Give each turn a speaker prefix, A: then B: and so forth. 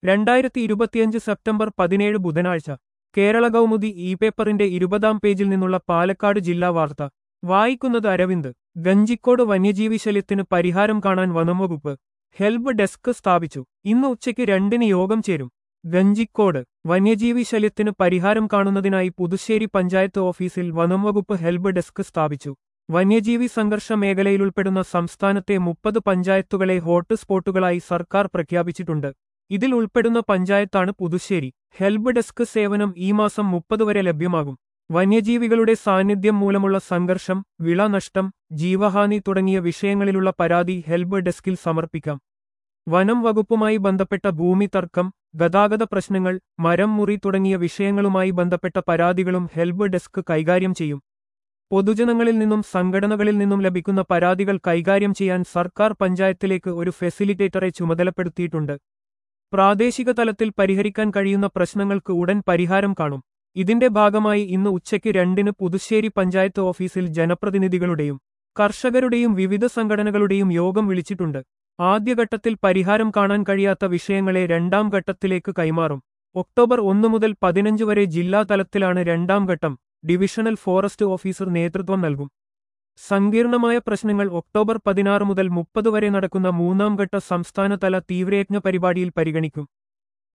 A: രണ്ടായിരത്തി ഇരുപത്തിയഞ്ച് സെപ്റ്റംബർ പതിനേഴ് ബുധനാഴ്ച കേരള കൗമുദി ഇ പേപ്പറിന്റെ ഇരുപതാം പേജിൽ നിന്നുള്ള പാലക്കാട് ജില്ലാ വാർത്ത വായിക്കുന്നത് അരവിന്ദ് ഗഞ്ചിക്കോട് വന്യജീവി ശല്യത്തിന് പരിഹാരം കാണാൻ വനംവകുപ്പ് ഹെൽപ്പ് ഡെസ്ക് സ്ഥാപിച്ചു ഇന്ന് ഉച്ചയ്ക്ക് രണ്ടിന് യോഗം ചേരും ഗഞ്ചിക്കോട് വന്യജീവി ശല്യത്തിന് പരിഹാരം കാണുന്നതിനായി പുതുശ്ശേരി പഞ്ചായത്ത് ഓഫീസിൽ വനംവകുപ്പ് ഹെൽപ്പ് ഡെസ്ക് സ്ഥാപിച്ചു വന്യജീവി സംഘർഷ മേഖലയിലുൾപ്പെടുന്ന സംസ്ഥാനത്തെ മുപ്പത് പഞ്ചായത്തുകളെ ഹോട്ട്സ്പോട്ടുകളായി സർക്കാർ പ്രഖ്യാപിച്ചിട്ടുണ്ട് ഇതിൽ ഉൾപ്പെടുന്ന പഞ്ചായത്താണ് പുതുശ്ശേരി ഹെൽപ്പ് ഡെസ്ക് സേവനം ഈ മാസം മുപ്പത് വരെ ലഭ്യമാകും വന്യജീവികളുടെ സാന്നിധ്യം മൂലമുള്ള സംഘർഷം വിളനഷ്ടം ജീവഹാനി തുടങ്ങിയ വിഷയങ്ങളിലുള്ള പരാതി ഹെൽപ്പ് ഡെസ്കിൽ സമർപ്പിക്കാം വനം വകുപ്പുമായി ബന്ധപ്പെട്ട ഭൂമി തർക്കം ഗതാഗത പ്രശ്നങ്ങൾ മരം മുറി തുടങ്ങിയ വിഷയങ്ങളുമായി ബന്ധപ്പെട്ട പരാതികളും ഹെൽപ്പ് ഡെസ്ക് കൈകാര്യം ചെയ്യും പൊതുജനങ്ങളിൽ നിന്നും സംഘടനകളിൽ നിന്നും ലഭിക്കുന്ന പരാതികൾ കൈകാര്യം ചെയ്യാൻ സർക്കാർ പഞ്ചായത്തിലേക്ക് ഒരു ഫെസിലിറ്റേറ്ററെ ചുമതലപ്പെടുത്തിയിട്ടുണ്ട് പ്രാദേശിക തലത്തിൽ പരിഹരിക്കാൻ കഴിയുന്ന പ്രശ്നങ്ങൾക്ക് ഉടൻ പരിഹാരം കാണും ഇതിന്റെ ഭാഗമായി ഇന്ന് ഉച്ചയ്ക്ക് രണ്ടിന് പുതുശ്ശേരി പഞ്ചായത്ത് ഓഫീസിൽ ജനപ്രതിനിധികളുടെയും കർഷകരുടെയും വിവിധ സംഘടനകളുടെയും യോഗം വിളിച്ചിട്ടുണ്ട് ആദ്യഘട്ടത്തിൽ പരിഹാരം കാണാൻ കഴിയാത്ത വിഷയങ്ങളെ രണ്ടാം ഘട്ടത്തിലേക്ക് കൈമാറും ഒക്ടോബർ ഒന്ന് മുതൽ പതിനഞ്ച് വരെ ജില്ലാ തലത്തിലാണ് രണ്ടാം ഘട്ടം ഡിവിഷണൽ ഫോറസ്റ്റ് ഓഫീസർ നേതൃത്വം നൽകും സങ്കീർണമായ പ്രശ്നങ്ങൾ ഒക്ടോബർ പതിനാറ് മുതൽ മുപ്പത് വരെ നടക്കുന്ന മൂന്നാം ഘട്ട സംസ്ഥാനതല തീവ്രയജ്ഞ പരിപാടിയിൽ പരിഗണിക്കും